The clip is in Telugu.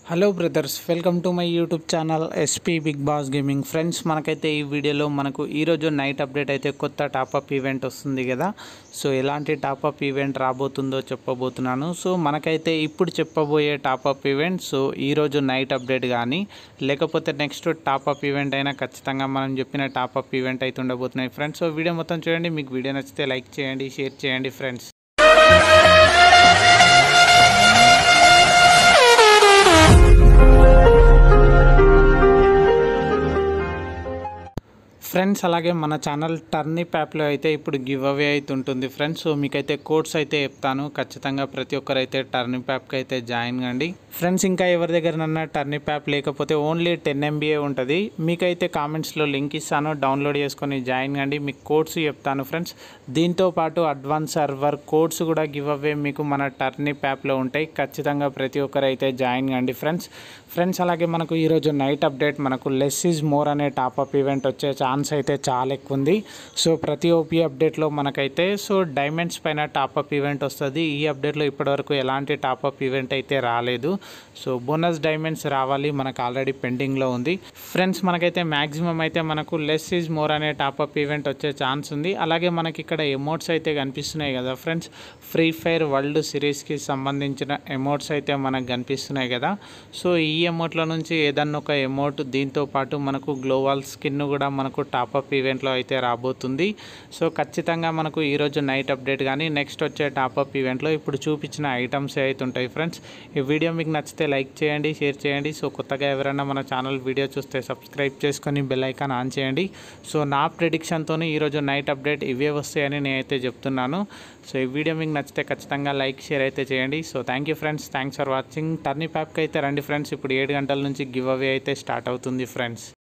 hello brothers welcome to my YouTube channel SP big boss gaming friends మనకైతే ఈ వీడియోలో మనకు ఈరోజు నైట్ అప్డేట్ అయితే కొత్త టాపప్ ఈవెంట్ వస్తుంది కదా సో ఎలాంటి టాపప్ ఈవెంట్ రాబోతుందో చెప్పబోతున్నాను సో మనకైతే ఇప్పుడు చెప్పబోయే టాపప్ ఈవెంట్ సో ఈరోజు నైట్ అప్డేట్ కానీ లేకపోతే నెక్స్ట్ టాపప్ ఈవెంట్ అయినా ఖచ్చితంగా మనం చెప్పిన టాపప్ ఈవెంట్ అయితే ఉండబోతున్నాయి ఫ్రెండ్స్ సో వీడియో మొత్తం చూడండి మీకు వీడియో నచ్చితే లైక్ చేయండి షేర్ చేయండి ఫ్రెండ్స్ ఫ్రెండ్స్ అలాగే మన ఛానల్ టర్నిప్ యాప్లో అయితే ఇప్పుడు గివ్ అవే అయితే ఉంటుంది ఫ్రెండ్స్ సో మీకైతే కోడ్స్ అయితే చెప్తాను ఖచ్చితంగా ప్రతి ఒక్కరైతే టర్నిప్ యాప్కి అయితే జాయిన్ కండి ఫ్రెండ్స్ ఇంకా ఎవరి దగ్గరనన్నా టర్నిప్ యాప్ లేకపోతే ఓన్లీ టెన్ ఎంబీఏ ఉంటుంది మీకైతే కామెంట్స్లో లింక్ ఇస్తాను డౌన్లోడ్ చేసుకొని జాయిన్ కండి మీకు కోడ్స్ చెప్తాను ఫ్రెండ్స్ దీంతో పాటు అడ్వాన్స్ సర్వర్ కోడ్స్ కూడా గివ్ అవే మీకు మన టర్నిప్ యాప్లో ఉంటాయి ఖచ్చితంగా ప్రతి ఒక్కరైతే జాయిన్ కండి ఫ్రెండ్స్ ఫ్రెండ్స్ అలాగే మనకు ఈరోజు నైట్ అప్డేట్ మనకు లెస్ ఈజ్ మోర్ అనే టాపప్ ఈవెంట్ వచ్చే ఛాన్స్ అయితే చాలా ఎక్కువ ఉంది సో ప్రతి ఓపీ అప్డేట్లో మనకైతే సో డైమండ్స్ పైన టాపప్ ఈవెంట్ వస్తుంది ఈ అప్డేట్లో ఇప్పటివరకు ఎలాంటి టాపప్ ఈవెంట్ అయితే రాలేదు సో బోనస్ డైమండ్స్ రావాలి మనకు ఆల్రెడీ పెండింగ్లో ఉంది ఫ్రెండ్స్ మనకైతే మ్యాక్సిమం అయితే మనకు లెస్ ఈజ్ మోర్ అనే టాపప్ ఈవెంట్ వచ్చే ఛాన్స్ ఉంది అలాగే మనకి ఇక్కడ ఎమోట్స్ అయితే కనిపిస్తున్నాయి కదా ఫ్రెండ్స్ ఫ్రీ ఫైర్ వరల్డ్ సిరీస్కి సంబంధించిన ఎమోట్స్ అయితే మనకు కనిపిస్తున్నాయి కదా సో ఈ ఎమోట్ల నుంచి ఏదన్నా ఒక ఎమోట్ దీంతో పాటు మనకు గ్లోవాల్ స్కిన్ కూడా మనకు టాపప్ ఈవెంట్లో అయితే రాబోతుంది సో ఖచ్చితంగా మనకు ఈరోజు నైట్ అప్డేట్ కానీ నెక్స్ట్ వచ్చే టాపప్ ఈవెంట్లో ఇప్పుడు చూపించిన ఐటమ్స్ అయితే ఉంటాయి ఫ్రెండ్స్ ఈ వీడియో మీకు నచ్చితే లైక్ చేయండి షేర్ చేయండి సో కొత్తగా ఎవరైనా మన ఛానల్ వీడియో చూస్తే సబ్స్క్రైబ్ చేసుకొని బెల్ ఐకాన్ ఆన్ చేయండి సో నా ప్రిడిక్షన్తో ఈరోజు నైట్ అప్డేట్ ఇవే వస్తాయని నేనైతే చెప్తున్నాను సో ఈ వీడియో మీకు నచ్చితే ఖచ్చితంగా లైక్ షేర్ అయితే చేయండి so thank you friends thanks for watching టర్నీ ప్యాప్కి అయితే రండి ఫ్రెండ్స్ ఇప్పుడు ఏడు గంటల నుంచి గివ్ అవే అయితే స్టార్ట్ అవుతుంది ఫ్రెండ్స్